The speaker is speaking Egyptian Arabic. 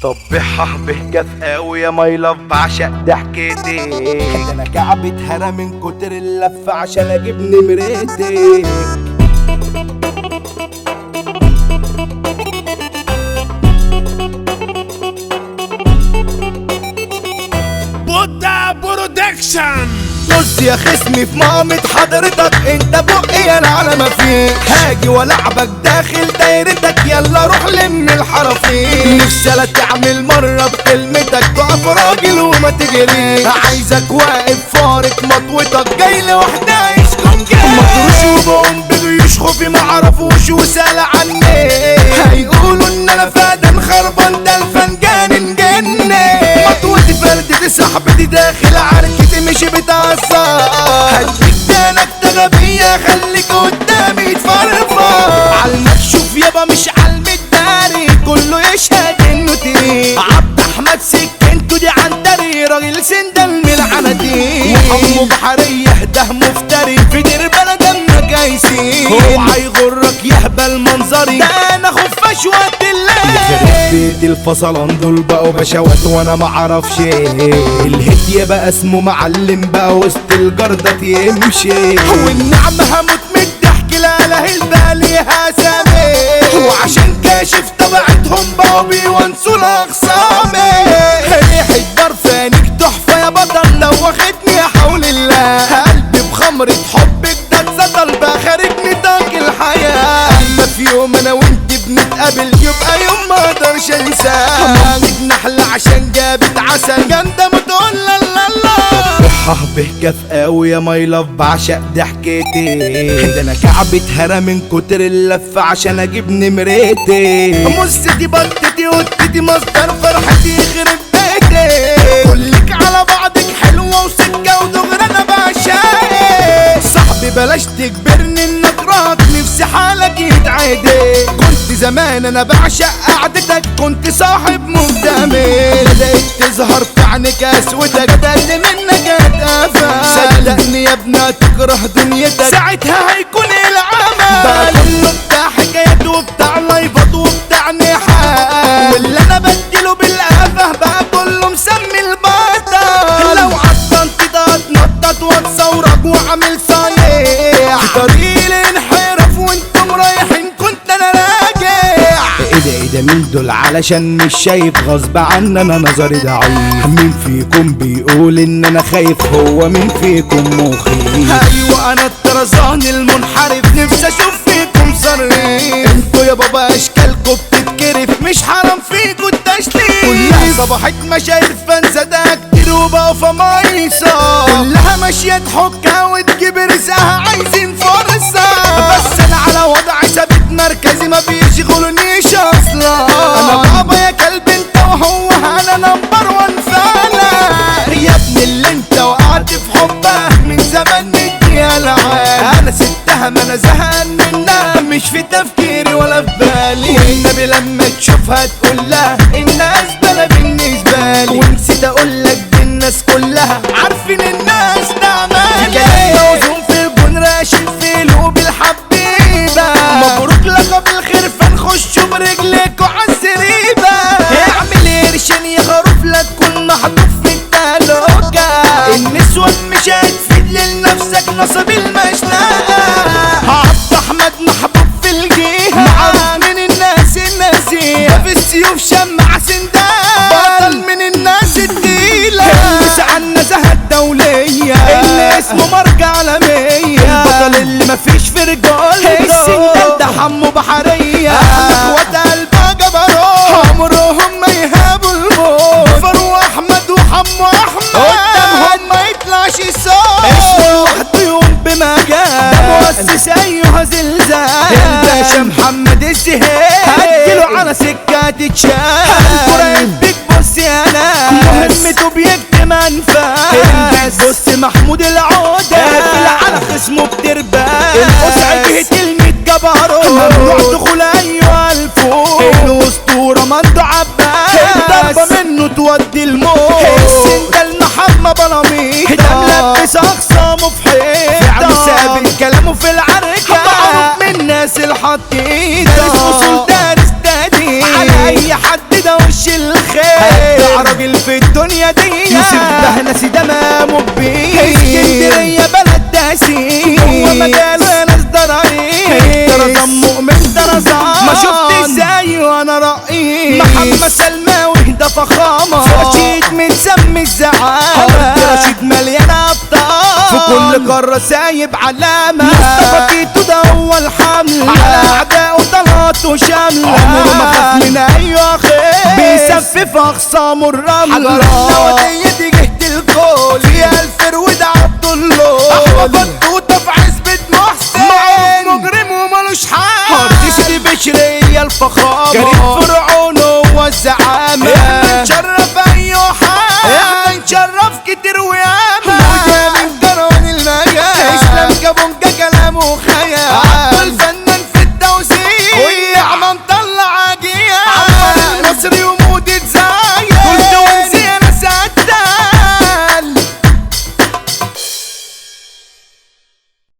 طبعها بهجة قوي يا ماي لاف بعشق ضحكتي ده انا كعبي اتهرى من كتر اللف عشان اجيب نمرتي بودا برودكشن بص يا خصمي في مامة حضرتك انت بقي انا على ما فيك هاجي والعبك داخل دايرتك يلا روح لم الحرفين نفسي لا تعمل مرة بكلمتك تقف راجل وما تجري عايزك واقف فارق مطوتك جاي لوحدها يسكن جاي مطروش وبقوم بجيوش خوفي ما عرفوش وسال عني هيقولوا ان انا فادن خربان ده الفنجان جني مطوتي فردتي صاحبتي داخل عركتي مش بتعصب هديك دانك غبية خليك قدامي تفرفر عالمكشوف يابا مش عالمداري كله يشهد انه تقيل عبد احمد سكنته دي عنتري راجل سندل من العنتي وامه بحرية ده مفتري في دير بلد امك هيسيب اوعى يغرك يهبل منظري ده انا خفاش وقت الليل يخرب بيت الفصلان دول بقوا بشوات وانا ما اعرفش الهدية بقى اسمه معلم بقى وسط الجردة يمشي والنعمة هموت من الضحك لا لا الباليها سامي وعشان كاشف طبيعتهم بقوا بيونسوا الاخصامي ريحة برفانك تحفة يا بطل لو واخدني حول الله قلبي بخمرة حبك ده اتسطل بقى خارج نطاق الحياة اما في يوم انا وانت بنتقابل يبقى يوم ما اقدرش انساه مامك نحلة عشان جابت عسل جامدة بتقول لا لا لا صحح بهجة قوي يا ماي لاف بعشق ضحكتي ده انا كعبي اتهرى من كتر اللف عشان اجيب نمرتي مستي بطتي وتتي مصدر فرحتي يخرب بيتي كلك على بعضك حلوة وسكة ودغري انا بعشقك صاحبي بلاش تجبرني ان اكرهك نفسي حالك يتعدي كنت زمان انا بعشق قعدتك كنت صاحب مهتمي بدأت تظهر في عينك اسودك بدأت منك اتقفل صدقني يا ابني تكره دنيتك ساعتها هيكون العمل بقى كله بتاع حكايات وبتاع لايفات وبتاع نحال واللي انا بديله بالقفه بقى كله مسمي البطل لو عطلت ده اتنطط واتصورك وعامل صايع في طريق الانحراف وانتم رايحين كنت انا راجع ايه ده ايه ده مين دول علشان مش شايف غصب عني انا نظري ضعيف مين فيكم بيقول ان انا خايف هو مين فيكم مخيف ايوه انا الطرزان المنحرف نفسي اشوف فيكم صريف انتوا يا بابا اشكالكم بتتكرف مش حرام فيكم التشليف كلها صباحت مشايف فانسى ده كتير وبقوا فمايصة كلها ماشية تحكها وتجيب رزقها عايزين فرصة بس انا على وضع ثابت مركزي ما بيشغلنيش اصلا انا بابا يا كلب انت وهو انا نمبر وان فعلا يا ابن اللي انت وقعت في حبها من زمان نديها العال انا ستها ما انا زهقان منها مش في تفكيري ولا في بالي والنبي لما تشوفها تقول لها الناس بلا بالنسبه لي ونسيت اقول لك دي الناس كلها عارفين الناس تعمل كلام موزون في الجون راشد في قلوب الحبيبه مبروك لقب الخير فنخشوا برجليكوا عالسريبه اعمل قرشين يا خروف لا تكون محطوط في التهلكه النسوان مش هتفيد لنفسك نصب المشنقه عبد احمد محبوب في الجيهه معروف من الناس الناسيه ده في السيوف شمع سندان بطل من الناس التقيله المس على النزاهه الدوليه اللي اسمه مرجع عالميه البطل اللي مفيش في رجاله السندان ده حمو بحريه اخوات قلبها جبروت عمرهم ما يهابوا الموت فرو احمد وحمو احمد قدامهم ما يطلعش صوت اسمه لوحده يقوم بمجال ده مؤسس ايها زلزال الباشا محمد الزهير هديله على سكة تتشال القريب بيك بص يا ناس مهمته بيكتم انفاس بص محمود العودة قافل على خصمه بترباس القصع جهة المتجبروت ممنوع دخول ايها الفوق الاسطورة مندو عباس الضربة منه تودي الموت السندال محمد بلاميط ده ملبس اخصامه في حيطة فعله ثابت كلامه في العركة معروف من الناس الحطيطة دارس اصول دارس تقدير على اي اي حد ده وش الخير ابدع راجل في الدنيا دي يوسف بهنسي ده مامو كبير اسكندريه بلد داسي هو مجاله يا ناس ده رهيب طرزان مؤمن طرزان ما شفت ازاي وانا رئيس محمد سلماوي ده فخامه رشيد متسمي الزعامه رشيد مليان ابطال في كل قاره سايب علامه مصطفى تيتو ده هو الحمل على اعدائه طلعت وشامله عمره ما خاف من اي خير بيسفف اخصامه الرمله النواديه دي جهد الكل فيها الفرود عبد الله احمد بطوطه في عزبه محسن معروف مجرم ومالوش حال هردش دي بشريه الفخامه كريم فرعون هو الزعامه احنا نشرف اي حال احنا نشرف كتير وياما وده من كرون المجال اسلام كابونجا كلامه خيال عبد الفنان في التوزيع والنعمه مطلع جيال عمر المصري ومودة زعل